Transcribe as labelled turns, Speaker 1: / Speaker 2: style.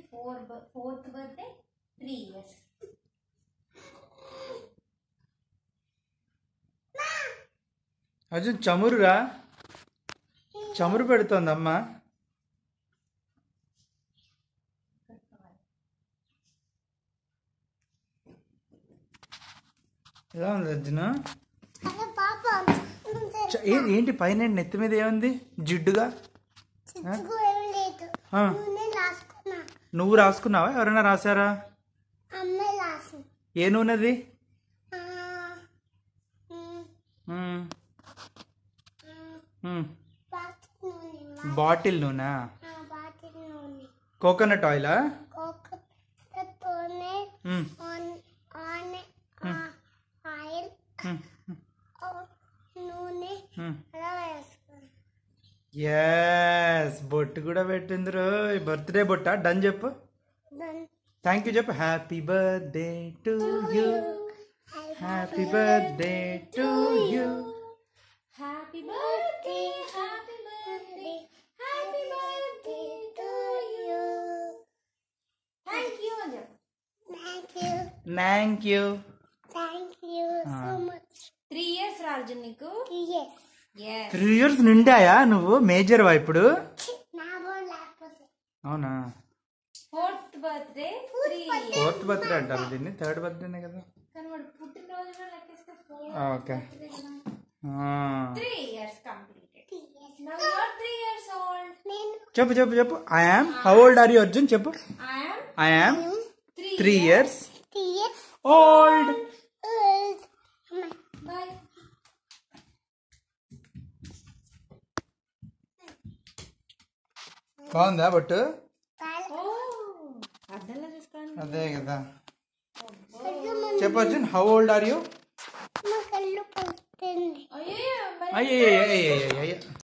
Speaker 1: Four fourth birthday three years
Speaker 2: Arjun చమురురా చమురు పెడుతోందమ్మా ఎలా ఉంది అర్జున్
Speaker 3: అరే పాప
Speaker 2: చ- ఏ- ఏంటి పైన నెత్తి మీద ఏముంది జిడ్డుగా
Speaker 3: చిచ్చుకు ఏం లేదు
Speaker 2: ఆ,
Speaker 3: నూనె రాసుకున్నా
Speaker 2: నువ్వు రాసుకున్నావా ఎవరైనా రాశారా
Speaker 3: అమ్మాయి రాసింది
Speaker 2: ఏ నూనెది
Speaker 3: ఆ, ఉమ్,
Speaker 2: మ్మ్.
Speaker 3: ఉమ్,
Speaker 2: మ్మ్.
Speaker 3: బాటిల్ నూనె
Speaker 2: బాటిల్ నూనె
Speaker 3: ఆ, బాటిల్ నూనె
Speaker 2: కోకోనట్ ఆయిలా
Speaker 3: కోకోతోనే
Speaker 2: మ్మ్.
Speaker 3: ఆన్ ఆన్ ఆ, ఆయిల్
Speaker 2: మ్మ్.
Speaker 3: ఆ, నూనె
Speaker 2: మ్మ్.
Speaker 3: అలా వేసుకున్నా
Speaker 2: ఎస్ బొట్టు కూడా పెట్టింది రో బర్త్డే బొట్ట డన్ చెప్పు
Speaker 3: దాని
Speaker 2: థ్యాంక్ యూ చెప్పు happy birthday to you happy birthday to you
Speaker 1: happy birthday happy birthday happy birthday
Speaker 3: to you.
Speaker 1: Thank you అని చెప్పు
Speaker 3: Thank you.
Speaker 2: Thank you
Speaker 3: Thank you so much.
Speaker 1: Three years Raju నీకు
Speaker 3: Yes.
Speaker 1: Yes
Speaker 2: three years నిండాయా నువ్వు major వా ఇప్పుడు
Speaker 3: నా బోన్ లేకపోతే
Speaker 2: అవునా
Speaker 1: fourth birthday three
Speaker 2: fourth birthday అంటారు దీన్ని థర్డ్ బర్త్డేనే కదా
Speaker 1: కానీ వాడు పుట్టినరోజు కూడా లెక్కేస్తే four
Speaker 2: okay
Speaker 1: three years completed now you are three years old
Speaker 3: నేను
Speaker 2: చెప్పు చెప్పు చెప్పు I am how old are you Arjun చెప్పు
Speaker 1: I am
Speaker 2: I am
Speaker 1: three
Speaker 2: three years
Speaker 3: టీఎస్
Speaker 2: ఓల్డ్
Speaker 1: బై
Speaker 2: బాగుందా బొట్టు
Speaker 1: ఓ అద్దంలో చూసుకోండి
Speaker 2: అదే కదా చెప్పు Arjun how old are you
Speaker 3: మా కళ్ళు పోతుంది
Speaker 1: అయ్యో
Speaker 2: అయ్యో